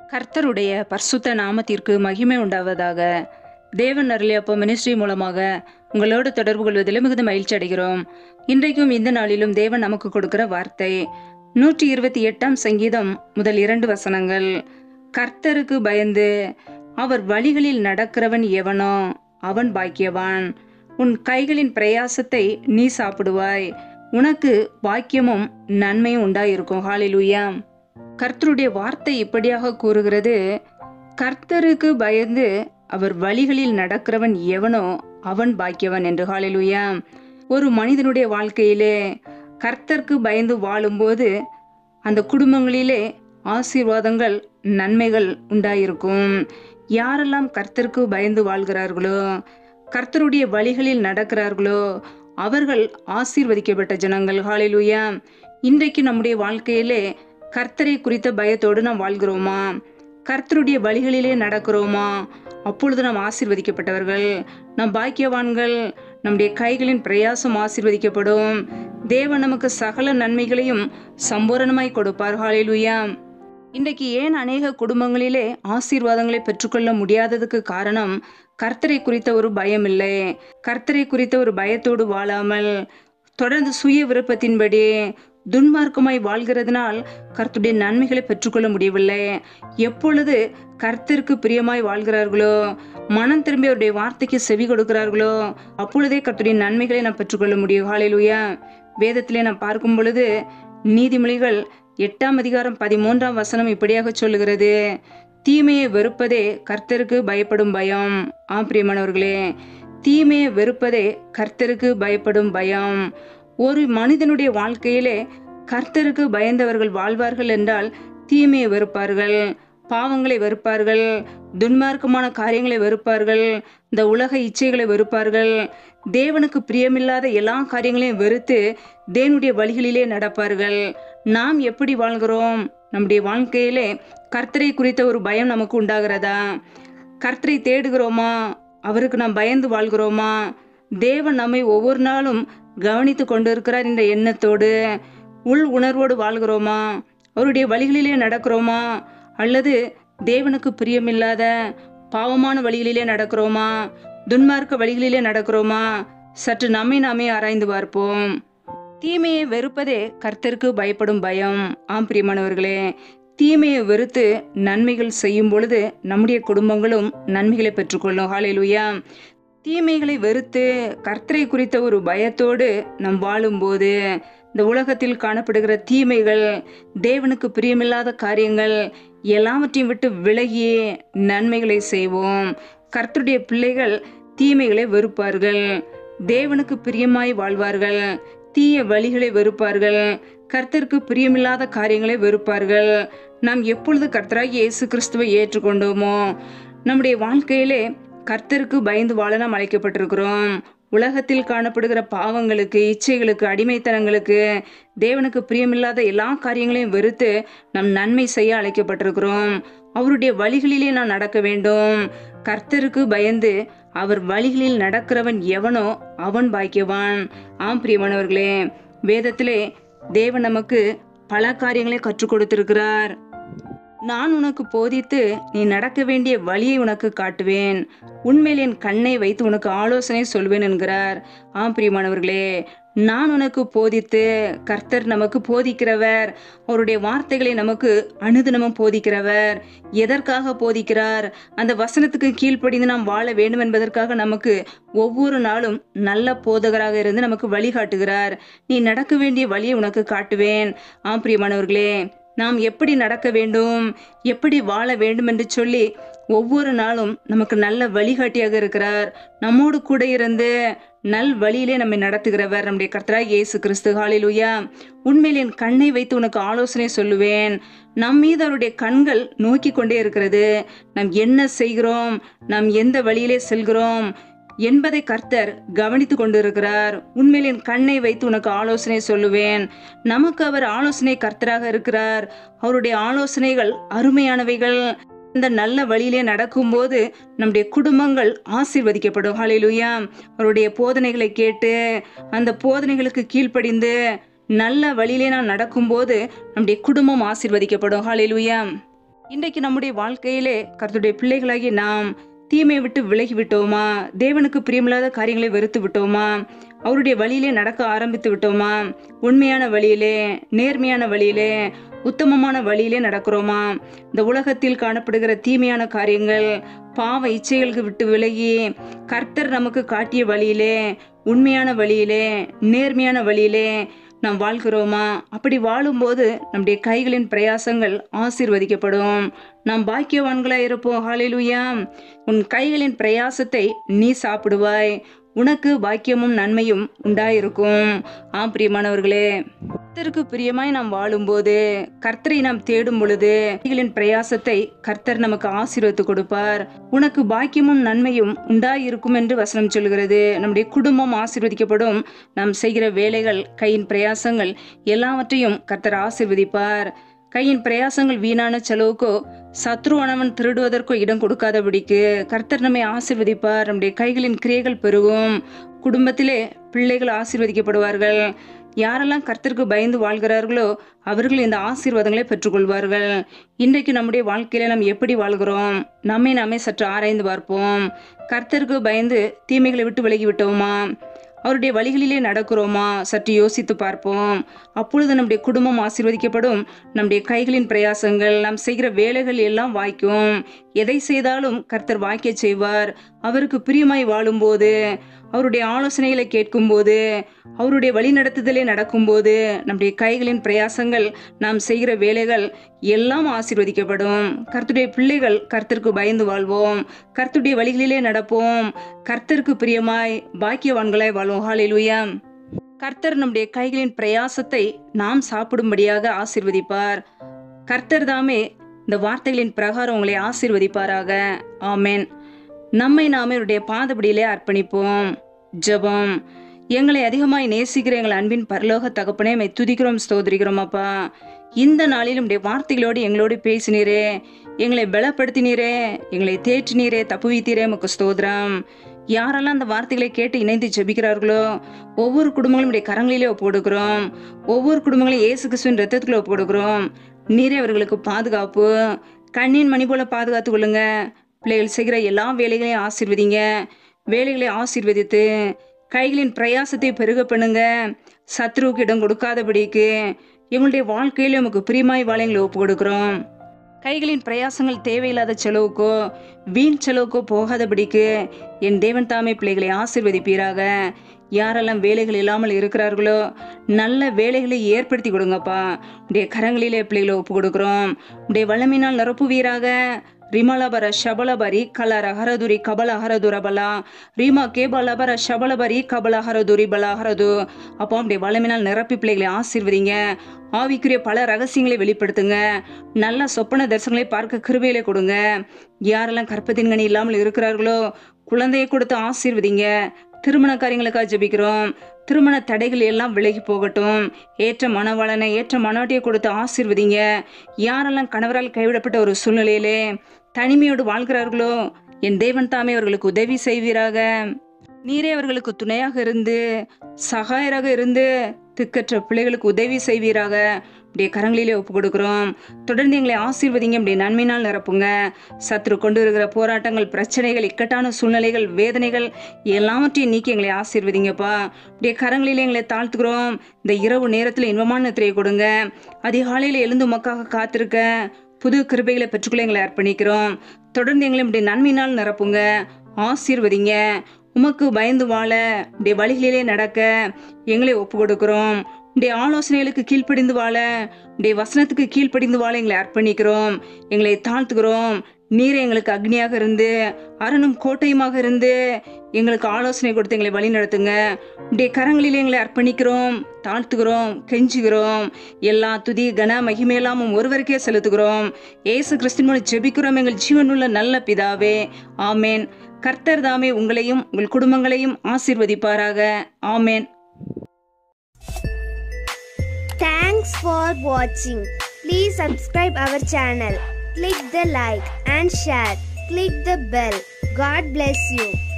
கர்த்தருடைய பரிசுத்த நாமத்திற்கு மகிமை உண்டாவதாக தேவன் அருளியப்போ மினிஸ்ட்ரி மூலமாக உங்களோடு தொடர்பு கொள்வதில் மிகுந்த மகிழ்ச்சி அடைகிறோம் இன்றைக்கும் இந்த நாளிலும் தேவன் நமக்கு கொடுக்கிற வார்த்தை நூற்றி இருபத்தி எட்டாம் சங்கீதம் முதல் இரண்டு வசனங்கள் கர்த்தருக்கு பயந்து அவர் வழிகளில் நடக்கிறவன் எவனோ அவன் பாக்கியவான் உன் கைகளின் பிரயாசத்தை நீ சாப்பிடுவாய் உனக்கு பாக்கியமும் நன்மையும் உண்டாயிருக்கும் ஹாலிலூயா கர்த்தருடைய வார்த்தை இப்படியாக கூறுகிறது கர்த்தருக்கு பயந்து அவர் வழிகளில் நடக்கிறவன் எவனோ அவன் பாக்கியவன் என்று ஹாலிலுயா ஒரு மனிதனுடைய வாழ்க்கையிலே கர்த்தருக்கு பயந்து வாழும்போது அந்த குடும்பங்களிலே ஆசீர்வாதங்கள் நன்மைகள் உண்டாயிருக்கும் யாரெல்லாம் கர்த்தருக்கு பயந்து வாழ்கிறார்களோ கர்த்தருடைய வழிகளில் நடக்கிறார்களோ அவர்கள் ஆசீர்வதிக்கப்பட்ட ஜனங்கள் ஹாலிலுயா இன்றைக்கு நம்முடைய வாழ்க்கையிலே கர்த்தரை குறித்த பயத்தோடு நாம் வாழ்கிறோமா கர்த்தருடைய வழிகளிலே நடக்கிறோமா அப்பொழுது நாம் ஆசீர்வதிக்கப்பட்டவர்கள் நம் பாக்கியவான்கள் நம்முடைய கைகளின் பிரயாசம் ஆசீர்வதிக்கப்படும் தேவன் நமக்கு சகல நன்மைகளையும் சம்பூரணமாய் கொடுப்பார் ஹாலேலுயா இன்றைக்கு ஏன் அநேக குடும்பங்களிலே ஆசீர்வாதங்களை பெற்றுக்கொள்ள முடியாததுக்கு காரணம் கர்த்தரை குறித்த ஒரு பயம் இல்லை கர்த்தரை குறித்த ஒரு பயத்தோடு வாழாமல் தொடர்ந்து சுய விருப்பத்தின்படி துன்மார்க்கமாய் வாழ்கிறதுனால் கர்த்துடைய நன்மைகளை பெற்றுக்கொள்ள முடியவில்லை எப்பொழுது கர்த்தருக்கு பிரியமாய் வாழ்கிறார்களோ மனம் திரும்பி அவருடைய வார்த்தைக்கு செவி கொடுக்கிறார்களோ அப்பொழுதே கர்த்துடைய நன்மைகளை நாம் பெற்றுக்கொள்ள முடியும் ஹாலேலுயா வேதத்திலே நாம் பார்க்கும் பொழுது நீதிமொழிகள் எட்டாம் அதிகாரம் பதிமூன்றாம் வசனம் இப்படியாக சொல்லுகிறது தீமையை வெறுப்பதே கர்த்தருக்கு பயப்படும் பயம் ஆம் பிரியமானவர்களே தீமையை வெறுப்பதே கர்த்தருக்கு பயப்படும் பயம் ஒரு மனிதனுடைய வாழ்க்கையிலே கர்த்தருக்கு பயந்தவர்கள் வாழ்வார்கள் என்றால் தீமையை வெறுப்பார்கள் பாவங்களை வெறுப்பார்கள் துன்மார்க்கமான காரியங்களை வெறுப்பார்கள் இந்த உலக இச்சைகளை வெறுப்பார்கள் தேவனுக்கு பிரியமில்லாத எல்லா காரியங்களையும் வெறுத்து தேவனுடைய வழிகளிலே நடப்பார்கள் நாம் எப்படி வாழ்கிறோம் நம்முடைய வாழ்க்கையிலே கர்த்தரை குறித்த ஒரு பயம் நமக்கு உண்டாகிறதா கர்த்தரை தேடுகிறோமா அவருக்கு நாம் பயந்து வாழ்கிறோமா தேவன் நம்மை ஒவ்வொரு நாளும் கவனித்து கொண்டிருக்கிறார் என்ற எண்ணத்தோடு உள் உணர்வோடு வாழ்கிறோமா அவருடைய வழிகளிலே நடக்கிறோமா அல்லது தேவனுக்கு பிரியமில்லாத பாவமான வழிகளிலே நடக்கிறோமா துன்மார்க்க வழிகளிலே நடக்கிறோமா சற்று நம்மை நாமே ஆராய்ந்து பார்ப்போம் தீமையை வெறுப்பதே கர்த்தருக்கு பயப்படும் பயம் ஆம் பிரியமானவர்களே தீமையை வெறுத்து நன்மைகள் செய்யும் பொழுது நம்முடைய குடும்பங்களும் நன்மைகளை பெற்றுக்கொள்ளும் ஹாலேலுயா தீமைகளை வெறுத்து கர்த்தரை குறித்த ஒரு பயத்தோடு நாம் வாழும்போது இந்த உலகத்தில் காணப்படுகிற தீமைகள் தேவனுக்கு பிரியமில்லாத காரியங்கள் எல்லாவற்றையும் விட்டு விலகி நன்மைகளை செய்வோம் கர்த்தருடைய பிள்ளைகள் தீமைகளை வெறுப்பார்கள் தேவனுக்கு பிரியமாய் வாழ்வார்கள் தீய வழிகளை வெறுப்பார்கள் கர்த்தருக்கு பிரியமில்லாத காரியங்களை வெறுப்பார்கள் நாம் எப்பொழுது கர்த்தராக இயேசு கிறிஸ்துவை ஏற்றுக்கொண்டோமோ நம்முடைய வாழ்க்கையிலே கர்த்தருக்கு பயந்து வாழ நாம் அழைக்கப்பட்டிருக்கிறோம் உலகத்தில் காணப்படுகிற பாவங்களுக்கு இச்சைகளுக்கு அடிமைத்தனங்களுக்கு தேவனுக்கு பிரியமில்லாத எல்லா காரியங்களையும் வெறுத்து நம் நன்மை செய்ய அழைக்கப்பட்டிருக்கிறோம் அவருடைய வழிகளிலே நான் நடக்க வேண்டும் கர்த்தருக்கு பயந்து அவர் வழிகளில் நடக்கிறவன் எவனோ அவன் பாக்கியவான் ஆம் பிரியமானவர்களே வேதத்திலே தேவன் நமக்கு பல காரியங்களை கற்றுக் கொடுத்திருக்கிறார் நான் உனக்கு போதித்து நீ நடக்க வேண்டிய வழியை உனக்கு காட்டுவேன் உண்மையில் என் கண்ணை வைத்து உனக்கு ஆலோசனை சொல்வேன் என்கிறார் ஆம் பிரியமானவர்களே நான் உனக்கு போதித்து கர்த்தர் நமக்கு போதிக்கிறவர் அவருடைய வார்த்தைகளை நமக்கு அனுதினமும் போதிக்கிறவர் எதற்காக போதிக்கிறார் அந்த வசனத்துக்கு கீழ்ப்படிந்து நாம் வாழ வேண்டும் என்பதற்காக நமக்கு ஒவ்வொரு நாளும் நல்ல போதகராக இருந்து நமக்கு வழிகாட்டுகிறார் நீ நடக்க வேண்டிய வழியை உனக்கு காட்டுவேன் ஆம் பிரியமானவர்களே நாம் எப்படி நடக்க வேண்டும் எப்படி வாழ வேண்டும் என்று சொல்லி ஒவ்வொரு நாளும் நமக்கு நல்ல வழிகாட்டியாக இருக்கிறார் நம்மோடு கூட இருந்து நல் வழியிலே நம்மை நடத்துகிறவர் நம்முடைய கர்த்தரா இயேசு கிறிஸ்து ஹாலிலுயா உண்மையில் என் கண்ணை வைத்து உனக்கு ஆலோசனை சொல்லுவேன் நம் மீது அவருடைய கண்கள் நோக்கி கொண்டே இருக்கிறது நாம் என்ன செய்கிறோம் நாம் எந்த வழியிலே செல்கிறோம் என்பதை கர்த்தர் கவனித்து கொண்டிருக்கிறார் உண்மையில் என் கண்ணை வைத்து உனக்கு ஆலோசனை சொல்லுவேன் நமக்கு அவர் ஆலோசனை கர்த்தராக இருக்கிறார் அவருடைய ஆலோசனைகள் அருமையானவைகள் இந்த நல்ல வழியிலே நடக்கும்போது நம்முடைய குடும்பங்கள் ஆசீர்வதிக்கப்படும் ஹalleluya அவருடைய போதனைகளை கேட்டு அந்த போதனைகளுக்கு கீழ்ப்படிந்து நல்ல வழியிலே நாம் நடக்கும்போது நம்முடைய குடும்பம் ஆசீர்வதிக்கப்படும் ஹalleluya இன்றைக்கு நம்முடைய வாழ்க்கையிலே கர்த்தருடைய பிள்ளைகளாகி நாம் தீமையை விட்டு விலகி விட்டோமா தேவனுக்கு பிரியமில்லாத காரியங்களை வெறுத்து விட்டோமா அவருடைய வழியிலே நடக்க ஆரம்பித்து விட்டோமா உண்மையான வழியிலே நேர்மையான வழியிலே உத்தமமான வழியிலே நடக்கிறோமா இந்த உலகத்தில் காணப்படுகிற தீமையான காரியங்கள் பாவ இச்சைகளுக்கு விட்டு விலகி கர்த்தர் நமக்கு காட்டிய வழியிலே உண்மையான வழியிலே நேர்மையான வழியிலே நாம் வாழ்கிறோமா அப்படி வாழும்போது நம்முடைய கைகளின் பிரயாசங்கள் ஆசீர்வதிக்கப்படும் நாம் பாக்கியவான்களாய் இருப்போம் ஹalleluya உன் கைகளின் பிரயாசத்தை நீ சாப்பிடுவாய் உனக்கு பாக்கியமும் நன்மையும் உண்டாயிருக்கும் ஆம் பிரியமானவர்களே கர்த்தருக்கு பிரியமாய் நாம் வாழும்போது கர்த்தரை நாம் தேடும் பொழுது கைகளின் பிரயாசத்தை கர்த்தர் நமக்கு ஆசீர்வத்து கொடுப்பார் உனக்கு பாக்கியமும் நன்மையும் உண்டாயிருக்கும் என்று வசனம் சொல்கிறது நம்முடைய குடும்பம் ஆசீர்வதிக்கப்படும் நாம் செய்கிற வேலைகள் கையின் பிரயாசங்கள் எல்லாவற்றையும் கர்த்தர் ஆசீர்வதிப்பார் கையின் பிரயாசங்கள் வீணான செலவுக்கோ சத்ருவானவன் திருடுவதற்கோ இடம் கொடுக்காதபடிக்கு கர்த்தர் நம்மை ஆசீர்வதிப்பார் நம்முடைய கைகளின் கிரியைகள் பெருகும் குடும்பத்திலே பிள்ளைகள் ஆசீர்வதிக்கப்படுவார்கள் யாரெல்லாம் கர்த்தருக்கு பயந்து வாழ்கிறார்களோ அவர்கள் இந்த ஆசீர்வாதங்களை பெற்றுக்கொள்வார்கள் இன்றைக்கு நம்முடைய வாழ்க்கையில நாம் எப்படி வாழ்கிறோம் நம்மை நாமே சற்று ஆராய்ந்து பார்ப்போம் கர்த்தருக்கு பயந்து தீமைகளை விட்டு விலகி விட்டோமா அவருடைய வழிகளிலே நடக்கிறோமா சற்று யோசித்து பார்ப்போம் அப்பொழுது நம்முடைய குடும்பம் ஆசீர்வதிக்கப்படும் நம்முடைய கைகளின் பிரயாசங்கள் நாம் செய்கிற வேலைகள் எல்லாம் வாய்க்கும் எதை செய்தாலும் கர்த்தர் வாய்க்க செய்வார் அவருக்கு பிரியமாய் வாழும்போது அவருடைய ஆலோசனைகளை கேட்கும்போது அவருடைய வழிநடத்துதலே நடக்கும்போது நம்முடைய கைகளின் பிரயாசங்கள் நாம் செய்கிற வேலைகள் எல்லாம் ஆசீர்வதிக்கப்படும் கர்த்தருடைய பிள்ளைகள் கர்த்தருக்கு பயந்து வாழ்வோம் கர்த்தருடைய வழிகளிலே நடப்போம் கர்த்தருக்கு பிரியமாய் பாக்கியவான்களாய் வாழ்வோம் ஹalleluya கர்த்தர் நம்முடைய கைகளின் பிரயாசத்தை நாம் சாப்பிடும்படியாக ஆசீர்வதிப்பார் கர்த்தர் தாமே இந்த வார்த்தைகளின் பிரகாரம் உங்களை ஆசீர்வதிப்பாராக ஆமென் நம்மை நாமே அவருடைய பாதபடியிலே அர்ப்பணிப்போம் ஜெபம் எங்களை அதிகமாய் நேசிக்கிற எங்கள் அன்பின் பரலோக தகப்பனே மை துதிக்கிறோம் ஸ்தோதிரிக்கிறோம் அப்பா இந்த நாளில் உடைய வார்த்தைகளோடு எங்களோடு பேசினீரே எங்களை பலப்படுத்தினீரே எங்களை தேற்றினீரே தப்புவித்தீரே முக்கு ஸ்தோத்திரம் யாரெல்லாம் அந்த வார்த்தைகளை கேட்டு இணைந்து ஜெபிக்கிறார்களோ ஒவ்வொரு குடும்பங்களும் உடைய கரங்களிலே ஒப்பு கொடுக்கிறோம் ஒவ்வொரு குடும்பங்களையும் இயேசு கிறிஸ்துவின் ரத்தத்துக்குள்ள ஒப்பு கொடுக்கிறோம் நீரே அவர்களுக்கு பாதுகாப்பு கண்ணின் மணி போல பாதுகாத்து கொள்ளுங்க பிள்ளைகள் செய்கிற எல்லா வேலைகளையும் ஆசீர்வதிங்க வேலைகளை ஆசீர்வதித்து கைகளின் பிரயாசத்தை பெருக பண்ணுங்க சத்ருவுக்கு இடம் கொடுக்காதபடிக்கு எங்களுடைய வாழ்க்கையில நமக்கு பிரியமாய் வாழ எங்களை ஒப்பு கொடுக்குறோம் கைகளின் பிரயாசங்கள் தேவையில்லாத செலவுக்கோ வீண் செலவுக்கோ போகாதபடிக்கு என் தேவன் தாமே பிள்ளைகளை ஆசீர்வதிப்பீராக யாரெல்லாம் வேலைகள் இல்லாமல் இருக்கிறார்களோ நல்ல வேலைகளை ஏற்படுத்தி கொடுங்கப்பா உடைய கரங்களிலே பிள்ளைகளை ஒப்பு கொடுக்குறோம் உடைய வல்லமினால் நிரப்புவீராக ரிமலபர ಶಬಲಬರಿ ಕಲರ ಹರದುರಿ ಕಬಲ ಹರದುರ ಬಲ ரீமா கேபலபர ಶಬಲபரி கபல ஹரதுரி பல ஹரது அப்போ அப்படியே வளமினால் நிரப்பி பிள்ளைகளை ஆசீர்வதிங்க ஆவிக்குரிய பல ரகசியங்களை வெளிப்படுத்துங்க நல்ல சொப்பன தரிசனங்களை பார்க்க கிருபையிலே கொடுங்க யாரெல்லாம் கற்பத்தின் கனி இல்லாமல் இருக்கிறார்களோ குழந்தையை கொடுத்து ஆசீர்வதிங்க திருமண காரியங்களுக்காக ஜெபிக்கிறோம் திருமண தடைகள் எல்லாம் விலகி போகட்டும் ஏற்ற மனவாளனை ஏற்ற மனவாட்டியை கொடுத்து ஆசீர்வதிங்க யாரெல்லாம் கணவரால் கைவிடப்பட்ட ஒரு சூழ்நிலையிலே தனிமையோடு வாழ்கிறார்களோ என் தேவன் தாமே அவர்களுக்கு உதவி செய்வீராக நீரே அவர்களுக்கு துணையாக இருந்து சகாயராக இருந்து திக்கற்ற பிள்ளைகளுக்கு உதவி செய்வீராக இப்படிய கரங்களிலே ஒப்பு கொடுக்கிறோம் தொடர்ந்து எங்களை ஆசீர்வதிங்க இப்படி நன்மையினால் நிரப்புங்க சத்ரு கொண்டு இருக்கிற போராட்டங்கள் பிரச்சனைகள் இக்கட்டான சூழ்நிலைகள் வேதனைகள் எல்லாவற்றையும் நீக்கி எங்களை ஆசீர்வதிங்கப்பா இப்படிய கரங்களிலே எங்களை தாழ்த்துக்கிறோம் இந்த இரவு நேரத்தில் இன்பமான திரையை கொடுங்க அதிகாலையில் எழுந்து உமக்காக காத்திருக்க புது கிருபைகளை பெற்றுக்கொள்ள எங்களை அர்ப்பணிக்கிறோம் தொடர்ந்து எங்களை இப்படி நன்மையினால் நிரப்புங்க ஆசீர்வதிங்க உமக்கு பயந்து வாழ இப்படி வழிகளிலே நடக்க எங்களை ஒப்பு கொடுக்கிறோம் உடைய ஆலோசனைகளுக்கு கீழ்ப்படிந்து வாழ உடைய வசனத்துக்கு கீழ்ப்படிந்து வாழ எங்களை அர்ப்பணிக்கிறோம் எங்களை தாழ்த்துகிறோம் நீரை எங்களுக்கு அக்னியாக இருந்து அரணும் கோட்டையுமாக இருந்து எங்களுக்கு ஆலோசனை கொடுத்து எங்களை வழி நடத்துங்க உடைய கரங்களில் எங்களை அர்ப்பணிக்கிறோம் தாழ்த்துகிறோம் கெஞ்சுகிறோம் எல்லா துதி கன மகிமையெல்லாமும் ஒருவருக்கே செலுத்துகிறோம் ஏசு கிறிஸ்தின் மூலம் ஜெபிக்கிறோம் எங்கள் ஜீவனுள்ள நல்ல பிதாவே ஆமேன் கர்த்தர் தாமே உங்களையும் உங்கள் குடும்பங்களையும் ஆசீர்வதிப்பாராக ஆமேன் Thanks for watching. Please subscribe our channel. Click the like and share. Click the bell. God bless you.